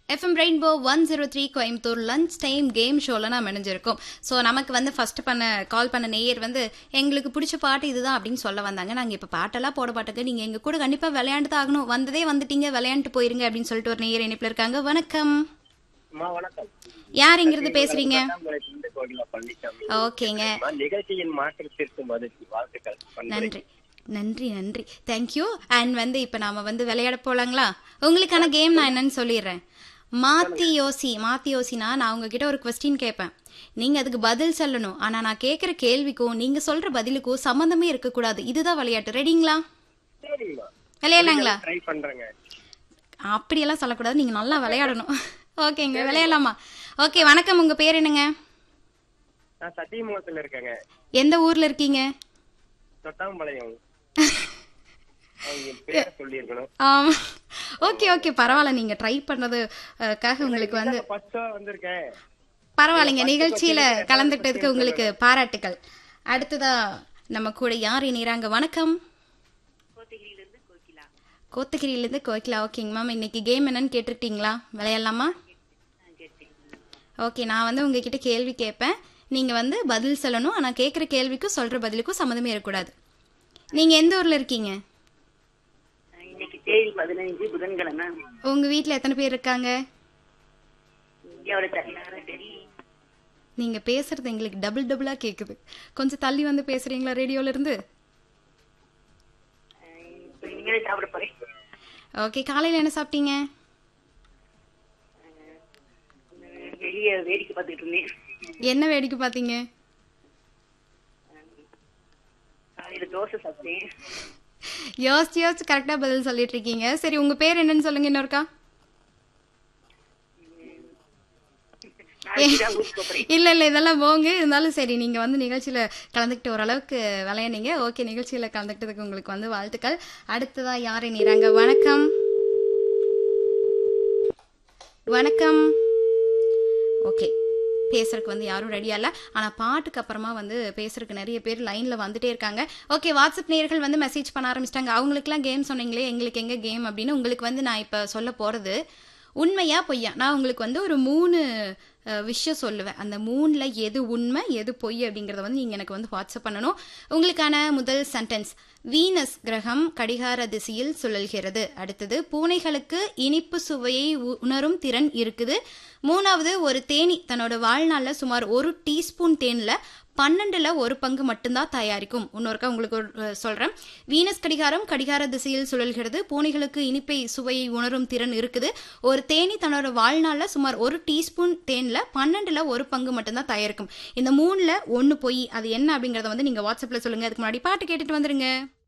FM Rainbow one zero three Coimbatore lunch time game ஷோவில் நான் இணைஞ்சிருக்கோம் so நமக்கு வந்து ஃபர்ஸ்ட் பண்ண கால் பண்ண நேயர் வந்து எங்களுக்கு பிடிச்ச பாட்டு இதுதான் அப்படின்னு சொல்ல வந்தாங்க நாங்கள் இப்போ பாட்டெல்லாம் போட மாட்டோங்க நீங்கள் எங்கள் கூட கண்டிப்பாக விளையாண்டு தான் ஆகணும் வந்ததே வந்துட்டீங்க விளையாண்டு போயிருங்க அப்படின்னு சொல்லிட்டு ஒரு நேயர் இணைப்பில் இருக்காங்க வணக்கம் அம்மா வணக்கம் யார் இங்கிருந்து பேசுறீங்க பட்டாம்புரத்திலிருந்து கோகிலா பழனிசாமி ஓகேங்க அம்மா, நிகழ்ச்சியின் மாற்றத்திற்கு மகிழ்ச்சி வாழ்த்துக்கள் பண்புரை. நன்றி நன்றி நன்றி தேங்க்யூ அண்ட் வந்து இப்போ நாம வந்து விளையாட போலாங்களா உங்களுக்கான கேம் நான் என்னன்னு சொல்லிடுறேன் மாத்தி யோசி மாத்தி யோசினா நான் உங்ககிட்ட ஒரு கொஸ்டின் கேட்பேன் நீங்க அதுக்கு பதில் சொல்லணும் ஆனா நான் கேட்குற கேள்விக்கும் நீங்க சொல்ற பதிலுக்கும் சம்மந்தமே இருக்கக்கூடாது இதுதான் விளையாட்டு ரெடிங்களா சரிம்மா விளையாடலாங்களா ட்ரை பண்றேங்க அப்படியெல்லாம் சொல்லக்கூடாது நீங்க நல்லா விளையாடணும் ஓகேங்க விளையாடலாமா ஓகே வணக்கம் உங்க பேர் என்னங்க நான் சத்தியமங்கலத்துல இருக்கேங்க எந்த ஊர்ல இருக்கீங்க தொட்டாம்பாளையம் அவங்க பேரை சொல்லியிருக்கணும் ஆமா ஓகே ஓகே பரவாயில்ல நீங்க ட்ரை பண்ணதுக்காக உங்களுக்கு வந்து ஃபர்ஸ்டா வந்திருக்கேன் பரவாயில்லைங்க நிகழ்ச்சியில கலந்துட்டதுக்கு உங்களுக்கு பாராட்டுக்கள் அடுத்ததா நம்ம கூட யார் இணைறாங்க வணக்கம் கோத்தகிரியிலேருந்து கோகிலா ஓகேங்க மேம் இன்னைக்கு கேம் என்னன்னு கேட்டிருக்கீங்களா விளையாடலாமா ஓகே நான் வந்து உங்ககிட்ட கேள்வி கேட்பேன் நீங்க வந்து பதில் சொல்லணும் ஆனா கேட்குற கேள்விக்கும் சொல்ற பதிலுக்கும் சம்மந்தமே இருக்கக்கூடாது நீங்க எந்த ஊர்ல இருக்கீங்க இன்னைக்கு தேதி பதினைஞ்சு புதன்கிழமை உங்க வீட்ல எத்தனை பேர் இருக்காங்க இந்தியாவோட தலைநகரம் டெல்லி நீங்க பேசுறது எங்களுக்கு டபுள் டபுளா கேக்குது கொஞ்சம் தள்ளி வந்து பேசுறீங்களா ரேடியோல இருந்து அஹ் இப்ப இனிமேல் சாப்பிட போறேன் ஓகே காலையில என்ன சாப்பிட்டீங்க அஹ் வெளியே வேடிக்கை பார்த்துட்டு இருந்தேன் என்ன வேடிக்கை பார்த்தீங்க காலையில தோசை சாப்பிட்டேன் யோசிச்சு யோசிச்சு கரெக்டா பதில் சொல்லிட்டு இருக்கீங்க சரி உங்க பேர் என்னன்னு சொல்லுங்க இன்னொருக்கா நாளைக்கு தான் ஊருக்கு போறேன் இல்ல இல்ல இதெல்லாம் போங்க இருந்தாலும் சரி நீங்க வந்து நிகழ்ச்சியில கலந்துக்கிட்டு ஓரளவுக்கு விளையாடுங்க ஓகே நிகழ்ச்சியில கலந்துக்கிட்டதுக்கு உங்களுக்கு வந்து வாழ்த்துக்கள் அடுத்ததா யார் இணைறாங்க வணக்கம் வணக்கம் ஓகே பேசுறதுக்கு வந்து யாரும் ரெடியா இல்ல ஆனா பாட்டுக்கு அப்புறமா வந்து பேசுறதுக்கு நிறைய பேர் லைன்ல வந்துட்டே இருக்காங்க ஓகே வாட்ஸ்அப் நேயர்கள் வந்து மெசேஜ் பண்ண ஆரம்பிச்சிட்டாங்க அவங்களுக்குலாம் கேம் சொன்னீங்களே எங்களுக்கு எங்க கேம் அப்படின்னு உங்களுக்கு வந்து நான் இப்ப சொல்ல போறது உண்மையா பொய்யா நான் உங்களுக்கு வந்து ஒரு மூணு அஹ், விஷயம் சொல்லுவேன் அந்த மூணுல எது உண்மை எது பொய் அப்படிங்கறத வந்து நீங்க எனக்கு வந்து வாட்ஸ்அப் பண்ணணும் உங்களுக்கான முதல் சென்டென்ஸ் வீனஸ் கிரகம் கடிகார திசையில் சுழல்கிறது அடுத்தது பூனைகளுக்கு இனிப்பு சுவையை உ- உணரும் திறன் இருக்குது மூணாவது ஒரு தேனி தன்னோட வாழ்நாள்ல சுமார் ஒரு டீஸ்பூன் தேன்ல பன்னெண்டுல ஒரு பங்கு மட்டும்தான் தயாரிக்கும் இன்னொருக்கா உங்களுக்கு ஒரு, அஹ், சொல்றேன் வீனஸ் கடிகாரம் கடிகார திசையில் சுழல்கிறது பூனைகளுக்கு இனிப்பை சுவையை உணரும் திறன் இருக்குது ஒரு தேனி தன்னோட வாழ்நாள்ல சுமார் ஒரு டீஸ்பூன் தேன்ல பன்னெண்டுல ஒரு பங்கு மட்டும்தான் தயாரிக்கும் இந்த மூணுல ஒன்னு பொய் அது என்ன அப்படிங்கறத வந்து நீங்க வாட்ஸ்அப்ல சொல்லுங்க அதுக்கு முன்னாடி பாட்டு கேட்டுட்டு வந்துருங்க